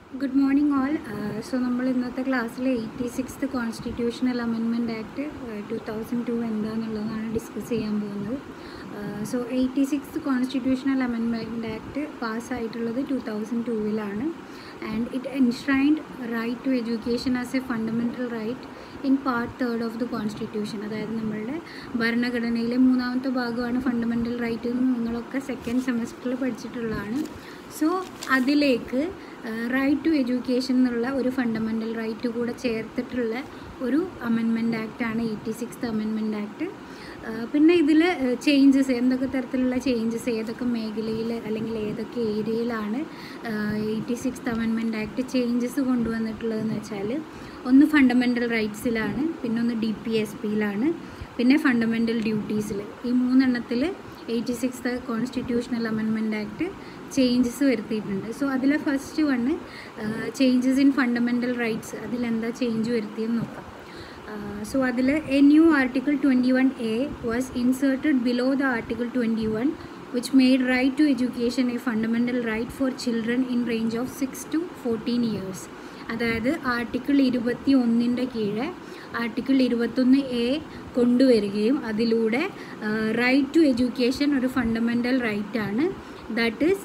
good morning all so നമ്മൾ ഇന്നത്തെ ക്ലാസ്സിൽ eighty sixth constitutional amendment act two thousand two എന്താണെന്നുള്ളതാണ് ഡിസ്കസ് ചെയ്യാൻ പോകുന്നത് so eighty six constitutional amendment act പാസ്സായിട്ടുള്ളത് ടു തൗസൻഡ് ടൂവിലാണ് and it enshrined right to education as a fundamental right in part third of the constitution അതായത് നമ്മളുടെ ഭരണഘടനയിലെ മൂന്നാമത്തെ ഭാഗമാണ് ഫണ്ടമെൻ്റൽ റൈറ്റ് എന്ന് നിങ്ങളൊക്കെ സെക്കൻഡ് സെമസ്റ്ററിൽ പഠിച്ചിട്ടുള്ളതാണ് സോ അതിലേക്ക് റൈറ്റ് ടു എഡ്യൂക്കേഷൻ എന്നുള്ള ഒരു ഫണ്ടമെൻ്റൽ റൈറ്റ് കൂടെ ചേർത്തിട്ടുള്ള ഒരു അമെൻമെൻറ്റ് ആക്റ്റാണ് എയ്റ്റി സിക്സ്ത് അമെൻമെൻറ്റ് ആക്ട് പിന്നെ ഇതിൽ ചേഞ്ചസ് എന്തൊക്കെ തരത്തിലുള്ള ചേഞ്ചസ് ഏതൊക്കെ മേഖലയിൽ അല്ലെങ്കിൽ ഏതൊക്കെ ഏരിയയിലാണ് eighty sixth amendment act changes കൊണ്ടുവന്നിട്ടുള്ളതെന്ന് വെച്ചാൽ ഒന്ന് ഫണ്ടമെൻ്റൽ റൈറ്റ്സിലാണ് പിന്നെ ഒന്ന് ഡി പി എസ് പിയിലാണ് പിന്നെ ഫണ്ടമെൻ്റൽ ഡ്യൂട്ടീസിൽ ഈ മൂന്നെണ്ണത്തിൽ eighty sixth constitutional amendment act changes വരുത്തിയിട്ടുണ്ട് സോ അതിലെ first one changes in fundamental rights അതിലെന്താ ചേഞ്ച് വരുത്തിയെന്ന് നോക്കാം സോ അതിൽ a new article twenty one A was inserted below the article twenty one which made right to education a fundamental right for children in range of six to fourteen years അതായത് article ഇരുപത്തി ഒന്നിൻ്റെ കീഴെ article ഇരുപത്തൊന്ന് A കൊണ്ടുവരികയും അതിലൂടെ right to education ഒരു fundamental റൈറ്റാണ് that is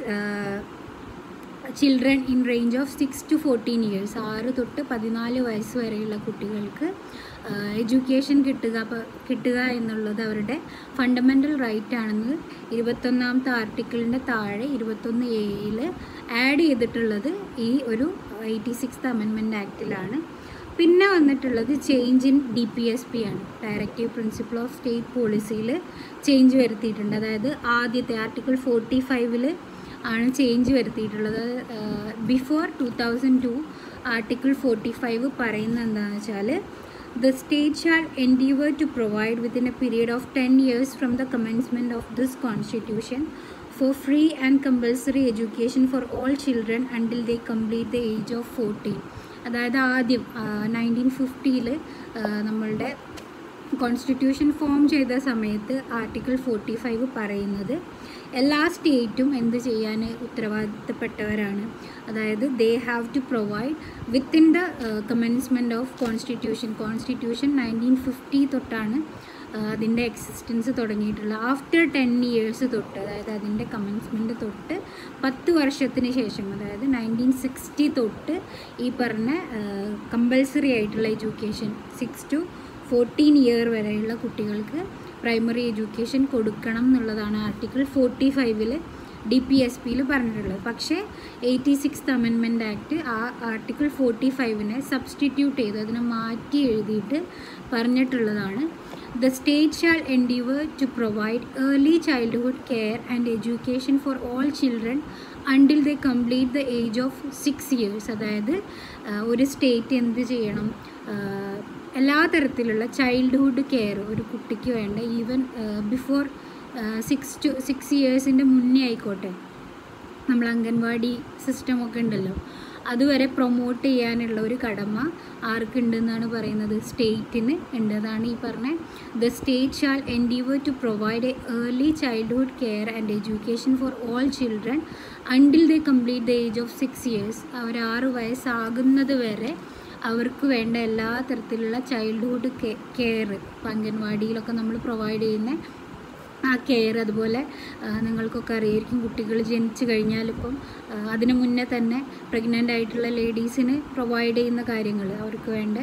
children in range of six to fourteen years ആറ് തൊട്ട് പതിനാല് വയസ്സ് വരെയുള്ള കുട്ടികൾക്ക് എഡ്യൂക്കേഷൻ കിട്ടുക കിട്ടുക എന്നുള്ളത് അവരുടെ ഫണ്ടമെൻ്റൽ റൈറ്റ് ആണെന്ന് ഇരുപത്തൊന്നാമത്തെ ആർട്ടിക്കിളിൻ്റെ താഴെ ഇരുപത്തൊന്ന് എയിൽ ആഡ് ചെയ്തിട്ടുള്ളത് ഈ ഒരു എയ്റ്റി സിക്സ്ത് അമെൻമെൻറ്റ് ആക്റ്റിലാണ് പിന്നെ വന്നിട്ടുള്ളത് change in D P S P ആണ് ഡയറക്റ്റീവ് പ്രിൻസിപ്പിൾ ഓഫ് സ്റ്റേറ്റ് പോളിസിയിൽ ചേഞ്ച് വരുത്തിയിട്ടുണ്ട് അതായത് ആദ്യത്തെ ആർട്ടിക്കിൾ ഫോർട്ടി ഫൈവിൽ ആണ് ചേഞ്ച് വരുത്തിയിട്ടുള്ളത് before two thousand two article forty five പറയുന്നത് എന്താണെന്ന് വെച്ചാൽ the state shall endeavour to provide within a period of ten years from the commencement of this constitution for free and compulsory education for all children until they complete the age of fourteen അതായത് ആദ്യം nineteen ഫിഫ്റ്റിയിൽ നമ്മളുടെ constitution form ചെയ്ത സമയത്ത് article forty five പറയുന്നത് എല്ലാ സ്റ്റേറ്റും എന്ത് ചെയ്യാൻ ഉത്തരവാദിത്തപ്പെട്ടവരാണ് അതായത് they have to provide within the commencement of constitution constitution nineteen fifty തൊട്ടാണ് അതിൻ്റെ എക്സിസ്റ്റൻസ് തുടങ്ങിയിട്ടുള്ളത് ആഫ്റ്റർ ടെൻ ഇയേഴ്സ് തൊട്ട് അതായത് അതിൻ്റെ കമൻസ്മെൻറ്റ് തൊട്ട് പത്ത് വർഷത്തിന് ശേഷം അതായത് നയൻറ്റീൻ സിക്സ്റ്റി തൊട്ട് ഈ പറഞ്ഞ കമ്പൽസറി ആയിട്ടുള്ള education six to fourteen year വരെയുള്ള കുട്ടികൾക്ക് പ്രൈമറി എഡ്യൂക്കേഷൻ കൊടുക്കണം എന്നുള്ളതാണ് ആർട്ടിക്കിൾ ഫോർട്ടി ഫൈവിൽ ഡി പി എസ് പിയിൽ പറഞ്ഞിട്ടുള്ളത് പക്ഷേ എയ്റ്റി സിക്സ്ത് അമെൻമെൻറ്റ് ആക്ട് ആ ആർട്ടിക്കിൾ ഫോർട്ടി ഫൈവിനെ സബ്സ്റ്റിറ്റ്യൂട്ട് ചെയ്ത് അതിനെ മാറ്റി എഴുതിയിട്ട് പറഞ്ഞിട്ടുള്ളതാണ് the state shall endeavour to provide early childhood care and education for all children until they complete the age of six years അതായത് ഒരു സ്റ്റേറ്റ് എന്ത് ചെയ്യണം എല്ലാ തരത്തിലുള്ള ചൈൽഡ്ഹുഡ് കെയർ ഒരു കുട്ടിക്ക് വേണ്ട even before six to six ഇയേഴ്സിൻ്റെ മുന്നേ ആയിക്കോട്ടെ നമ്മൾ അംഗൻവാടി സിസ്റ്റമൊക്കെ ഉണ്ടല്ലോ അതുവരെ പ്രൊമോട്ട് ചെയ്യാനുള്ള ഒരു കടമ ആർക്കുണ്ടെന്നാണ് പറയുന്നത് സ്റ്റേറ്റിന് ഉണ്ട് അതാണ് ഈ പറഞ്ഞ the state shall endeavour to provide a early childhood care and education for all children until they complete the age of six years അവർ ആറ് വയസ്സാകുന്നത് വരെ അവർക്ക് വേണ്ട എല്ലാ തരത്തിലുള്ള ചൈൽഡ്ഹുഡ് കെയർ ഇപ്പം അംഗൻവാടിയിലൊക്കെ നമ്മൾ പ്രൊവൈഡ് ചെയ്യുന്ന ആ കെയർ അതുപോലെ നിങ്ങൾക്കൊക്കെ അറിയായിരിക്കും കുട്ടികൾ ജനിച്ചു കഴിഞ്ഞാൽ ഇപ്പം അതിന് മുന്നേ തന്നെ പ്രഗ്നൻ്റ് ആയിട്ടുള്ള ലേഡീസിന് പ്രൊവൈഡ് ചെയ്യുന്ന കാര്യങ്ങൾ അവർക്ക് വേണ്ട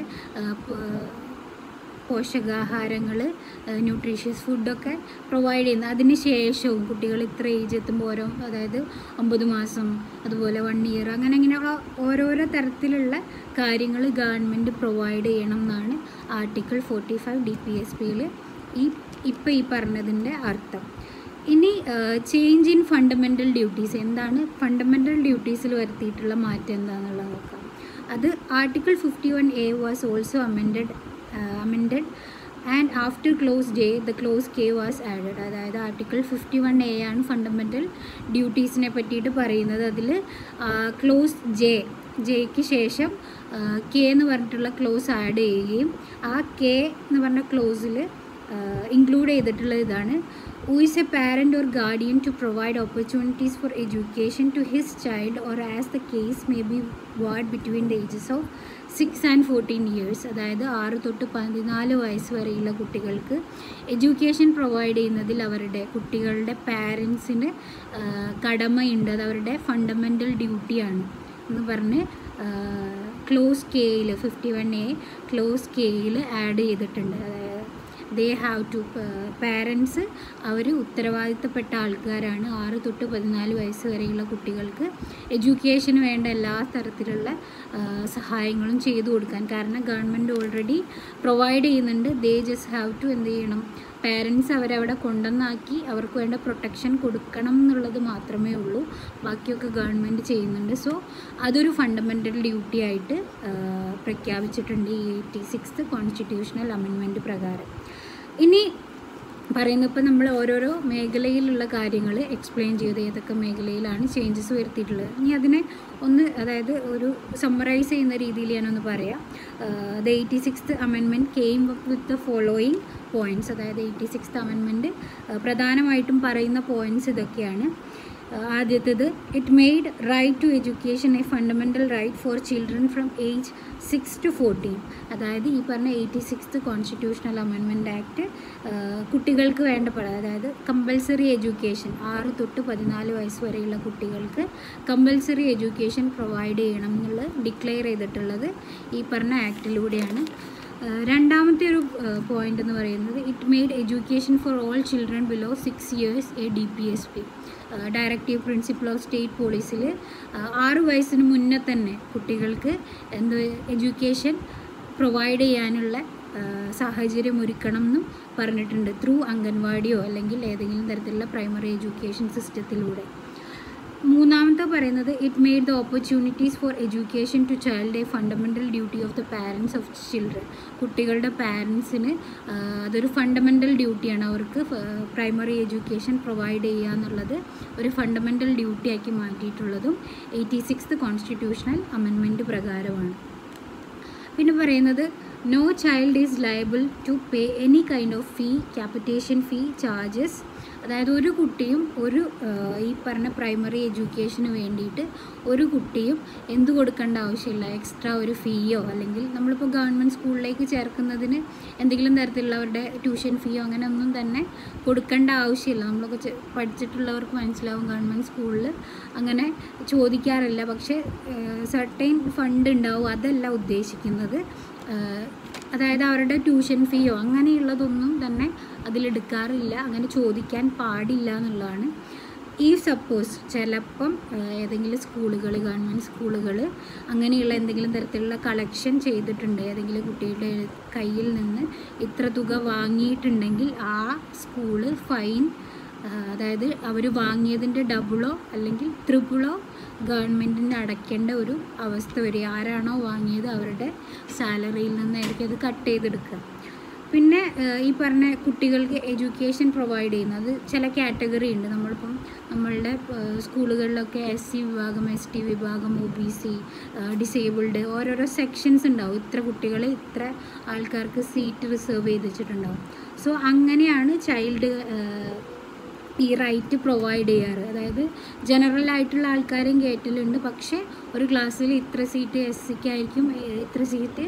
പോഷകാഹാരങ്ങൾ ന്യൂട്രീഷ്യസ് ഫുഡൊക്കെ പ്രൊവൈഡ് ചെയ്യുന്ന അതിന് ശേഷവും കുട്ടികൾ ഇത്ര ഏജ് എത്തുമ്പോൾ ഓരോ അതായത് ഒമ്പത് മാസം അതുപോലെ വൺ ഇയർ അങ്ങനെ അങ്ങനെയുള്ള ഓരോരോ തരത്തിലുള്ള കാര്യങ്ങൾ ഗവൺമെൻറ് പ്രൊവൈഡ് ചെയ്യണം എന്നാണ് article forty five D P S പിയിൽ ഈ ഇപ്പോൾ ഈ പറഞ്ഞതിൻ്റെ അർത്ഥം ഇനി ചേഞ്ച് ഇൻ ഫണ്ടമെൻ്റൽ ഡ്യൂട്ടീസ് എന്താണ് ഫണ്ടമെൻ്റൽ ഡ്യൂട്ടീസിൽ വരുത്തിയിട്ടുള്ള മാറ്റം എന്താണെന്നുള്ളത് നോക്കാം അത് article fifty one A was also amended amended and after clause J the clause K was added അതായത് ആർട്ടിക്കിൾ ഫിഫ്റ്റി വൺ എ ആണ് ഫണ്ടമെൻ്റൽ ഡ്യൂട്ടീസിനെ പറ്റിയിട്ട് പറയുന്നത് അതിൽ ക്ലോസ് ജെ ജെക്ക് ശേഷം കെ എന്ന് പറഞ്ഞിട്ടുള്ള ക്ലോസ് ആഡ് ചെയ്യുകയും ആ കെ എന്ന് പറഞ്ഞ ക്ലോസിൽ ഇൻക്ലൂഡ് ചെയ്തിട്ടുള്ളത് ഇതാണ് who is a parent or guardian to provide opportunities for education to his child or as the case may be ward between the ages of six and fourteen years അതായത് ആറ് തൊട്ട് പതിനാല് വയസ്സ് വരെയുള്ള കുട്ടികൾക്ക് എഡ്യൂക്കേഷൻ പ്രൊവൈഡ് ചെയ്യുന്നതിൽ അവരുടെ കുട്ടികളുടെ പാരൻസിന് കടമയുണ്ട് അത് അവരുടെ ഫണ്ടമെൻ്റൽ ഡ്യൂട്ടിയാണ് എന്ന് പറഞ്ഞ് ക്ലോസ് കെയിൽ ഫിഫ്റ്റി വൺ എ ക്ലോസ് കെയിൽ ആഡ് ചെയ്തിട്ടുണ്ട് അതായത് ദേ ഹാവ് ടു പാരൻസ് അവർ ഉത്തരവാദിത്തപ്പെട്ട ആൾക്കാരാണ് ആറ് തൊട്ട് പതിനാല് വയസ്സ് വരെയുള്ള കുട്ടികൾക്ക് എഡ്യൂക്കേഷന് വേണ്ട എല്ലാ തരത്തിലുള്ള ആ, സഹായങ്ങളും ചെയ്തു കൊടുക്കാൻ കാരണം ഗവൺമെൻറ് ഓൾറെഡി പ്രൊവൈഡ് ചെയ്യുന്നുണ്ട് ദേ ജസ്റ്റ് ഹാവ് ടു എന്ത് ചെയ്യണം പാരൻസ് അവരവിടെ കൊണ്ടുവന്നാക്കി അവർക്ക് വേണ്ട പ്രൊട്ടക്ഷൻ കൊടുക്കണം എന്നുള്ളത് മാത്രമേ ഉള്ളൂ ബാക്കിയൊക്കെ ഗവൺമെൻറ് ചെയ്യുന്നുണ്ട് സോ അതൊരു ഫണ്ടമെൻ്റൽ ഡ്യൂട്ടി ആയിട്ട് ആ, പ്രഖ്യാപിച്ചിട്ടുണ്ട് ഈ എയ്റ്റി സിക്സ്ത് കോൺസ്റ്റിറ്റ്യൂഷണൽ അമെൻമെൻറ്റ് പ്രകാരം ഇനി പറയുന്നത് ഇപ്പോൾ നമ്മൾ ഓരോരോ മേഖലയിലുള്ള കാര്യങ്ങൾ എക്സ്പ്ലെയിൻ ചെയ്ത് ഏതൊക്കെ മേഖലയിലാണ് ചേഞ്ചസ് വരുത്തിയിട്ടുള്ളത് ഇനി അതിനെ ഒന്ന് അതായത് ഒരു സമ്മറൈസ് ചെയ്യുന്ന രീതിയിൽ ഞാനൊന്ന് പറയാം the eighty sixth amendment came with the following points അതായത് എയ്റ്റി സിക്സ്ത് അമെൻമെൻറ്റ് പ്രധാനമായിട്ടും പറയുന്ന പോയിൻറ്റ്സ് ഇതൊക്കെയാണ് Uh, ആദ്യത്തേത് it made right to education a fundamental right for children from age six to fourteen അതായത് ഈ പറഞ്ഞ eighty sixth constitutional amendment act കുട്ടികൾക്ക് വേണ്ടപ്പെട്ട അതായത് കമ്പൽസറി എഡ്യൂക്കേഷൻ ആറ് തൊട്ട് പതിനാല് വയസ്സ് വരെയുള്ള കുട്ടികൾക്ക് കമ്പൽസറി എഡ്യൂക്കേഷൻ പ്രൊവൈഡ് ചെയ്യണം എന്നുള്ളത് ഡിക്ലെയർ ചെയ്തിട്ടുള്ളത് ഈ പറഞ്ഞ ആക്ടിലൂടെയാണ് ഏഹ് രണ്ടാമത്തെ ഒരു പോയിന്റ് എന്ന് പറയുന്നത് it made education for all children below six years a D P S P directive principle of state പോളിസിൽ ആറ് വയസ്സിന് മുന്നേ തന്നെ കുട്ടികൾക്ക് എന്ത് എഡ്യൂക്കേഷൻ പ്രൊവൈഡ് ചെയ്യാനുള്ള ആ, സാഹചര്യം ഒരുക്കണം എന്നും പറഞ്ഞിട്ടുണ്ട് ത്രൂ അംഗൻവാടിയോ അല്ലെങ്കിൽ ഏതെങ്കിലും തരത്തിലുള്ള പ്രൈമറി എഡ്യൂക്കേഷൻ സിസ്റ്റത്തിലൂടെ മൂന്നാമത്തെ പറയുന്നത് it made the opportunities for education to child a fundamental duty of the parents of children കുട്ടികളുടെ പാരൻസിന് അതൊരു ഫണ്ടമെൻ്റൽ ഡ്യൂട്ടിയാണ് അവർക്ക് പ്രൈമറി എഡ്യൂക്കേഷൻ പ്രൊവൈഡ് ചെയ്യുക എന്നുള്ളത് ഒരു ഫണ്ടമെൻ്റൽ ഡ്യൂട്ടിയാക്കി മാറ്റിയിട്ടുള്ളതും എയ്റ്റി സിക്സ്ത് കോൺസ്റ്റിറ്റ്യൂഷണൽ അമെൻമെൻറ്റ് പ്രകാരമാണ് പിന്നെ പറയുന്നത് no child is liable to pay any kind of fee capitation fee charges അതായത് ഒരു കുട്ടിയും ഒരു ആ, ഈ പറഞ്ഞ പ്രൈമറി എഡ്യൂക്കേഷന് വേണ്ടിയിട്ട് ഒരു കുട്ടിയും എന്ത് കൊടുക്കേണ്ട ആവശ്യമില്ല എക്സ്ട്രാ ഒരു ഫീയോ അല്ലെങ്കിൽ നമ്മളിപ്പോൾ ഗവൺമെൻറ് സ്കൂളിലേക്ക് ചേർക്കുന്നതിന് എന്തെങ്കിലും തരത്തിലുള്ള അവരുടെ ട്യൂഷൻ ഫീയോ അങ്ങനെ ഒന്നും തന്നെ കൊടുക്കേണ്ട ആവശ്യമില്ല നമ്മളൊക്കെ ചെ- പഠിച്ചിട്ടുള്ളവർക്ക് മനസ്സിലാവും ഗവൺമെൻറ് സ്കൂളിൽ അങ്ങനെ ചോദിക്കാറില്ല പക്ഷേ സർട്ടൈൻ ഫണ്ട് ഉണ്ടാവും അതല്ല ഉദ്ദേശിക്കുന്നത് ഏഹ് അതായത് അവരുടെ ട്യൂഷൻ ഫീയോ അങ്ങനെയുള്ളതൊന്നും തന്നെ അതിലെടുക്കാറില്ല അങ്ങനെ ചോദിക്കാൻ പാടില്ല എന്നുള്ളതാണ് ഈ സപ്പോസ് ചിലപ്പം ഏഹ് ഏതെങ്കിലും സ്കൂളുകൾ ഗവൺമെൻറ് സ്കൂളുകൾ അങ്ങനെയുള്ള എന്തെങ്കിലും തരത്തിലുള്ള കളക്ഷൻ ചെയ്തിട്ടുണ്ട് ഏതെങ്കിലും കുട്ടിയുടെ കയ്യിൽ നിന്ന് ഇത്ര തുക വാങ്ങിയിട്ടുണ്ടെങ്കിൽ ആ സ്കൂള് ഫൈൻ ആഹ് അതായത് അവർ വാങ്ങിയതിൻ്റെ ഡബിളോ അല്ലെങ്കിൽ ത്രിപിളോ ഗവൺമെൻറ്റിന് അടയ്ക്കേണ്ട ഒരു അവസ്ഥ വരും ആരാണോ വാങ്ങിയത് അവരുടെ സാലറിയിൽ നിന്നായിരിക്കും അത് കട്ട് ചെയ്തെടുക്കുക പിന്നെ ആഹ് ഈ പറഞ്ഞ കുട്ടികൾക്ക് എഡ്യൂക്കേഷൻ പ്രൊവൈഡ് ചെയ്യുന്നത് ചില കാറ്റഗറി ഉണ്ട് നമ്മളിപ്പം നമ്മളുടെ ആഹ് സ്കൂളുകളിലൊക്കെ എസ് സി വിഭാഗം എസ് ടി വിഭാഗം ഒ ബി സി ഡിസേബിൾഡ് ഓരോരോ സെക്ഷൻസ് ഉണ്ടാവും ഇത്ര കുട്ടികൾ ഇത്ര ആൾക്കാർക്ക് സീറ്റ് റിസർവ് ചെയ്ത് വെച്ചിട്ടുണ്ടാവും സോ അങ്ങനെയാണ് ചൈൽഡ് ഈ റൈറ്റ് പ്രൊവൈഡ് ചെയ്യാറ് അതായത് ജനറൽ ആയിട്ടുള്ള ആൾക്കാരെയും കയറ്റലുണ്ട് പക്ഷേ ഒരു ക്ലാസ്സിൽ ഇത്ര സീറ്റ് എസ് സിക്കായിരിക്കും ഇത്ര സീറ്റ്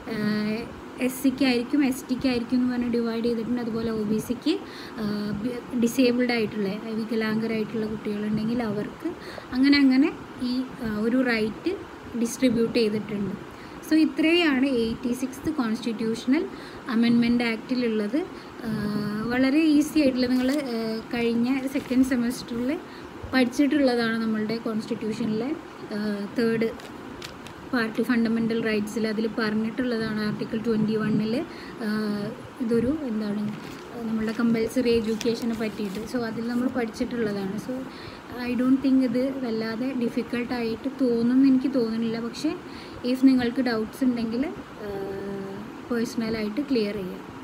എസ് സിക്കായിരിക്കും എസ് ടിക്കായിരിക്കും എന്ന് പറഞ്ഞ് ഡിവൈഡ് ചെയ്തിട്ടുണ്ട് അതുപോലെ ഒ ബി സിക്ക് ഡിസേബിൾഡ് ആയിട്ടുള്ള വികലാംഗരായിട്ടുള്ള കുട്ടികളുണ്ടെങ്കിൽ അവർക്ക് അങ്ങനെ അങ്ങനെ ഈ ആ, ഒരു റൈറ്റ് ഡിസ്ട്രിബ്യൂട്ട് ചെയ്തിട്ടുണ്ട് സോ ഇത്രയാണ് എയ്റ്റി സിക്സ്ത് കോൺസ്റ്റിറ്റ്യൂഷണൽ അമെൻമെൻറ്റ് ആക്റ്റിലുള്ളത് ആഹ് വളരെ ഈസി ആയിട്ടുള്ള നിങ്ങൾ കഴിഞ്ഞ സെക്കൻഡ് സെമസ്റ്ററിൽ പഠിച്ചിട്ടുള്ളതാണ് നമ്മളുടെ കോൺസ്റ്റിറ്റ്യൂഷനിലെ തേർഡ് പാർട്ട് ഫണ്ടമെൻ്റൽ റൈറ്റ്സിൽ അതിൽ പറഞ്ഞിട്ടുള്ളതാണ് ആർട്ടിക്കിൾ ട്വൻറ്റി വണ്ണിൽ ഇതൊരു എന്താണ് ആ, നമ്മളുടെ കമ്പൽസറി എഡ്യൂക്കേഷനെ പറ്റിയിട്ട് സോ അതിൽ നമ്മൾ പഠിച്ചിട്ടുള്ളതാണ് സോ ഐ ഡോണ്ട് തിങ്ക് ഇത് വല്ലാതെ ഡിഫിക്കൽട്ടായിട്ട് തോന്നുമെന്ന് എനിക്ക് തോന്നുന്നില്ല പക്ഷേ ഇഫ് നിങ്ങൾക്ക് ഡൗട്ട്സ് ഉണ്ടെങ്കിൽ പേഴ്സണലായിട്ട് ക്ലിയർ ചെയ്യാം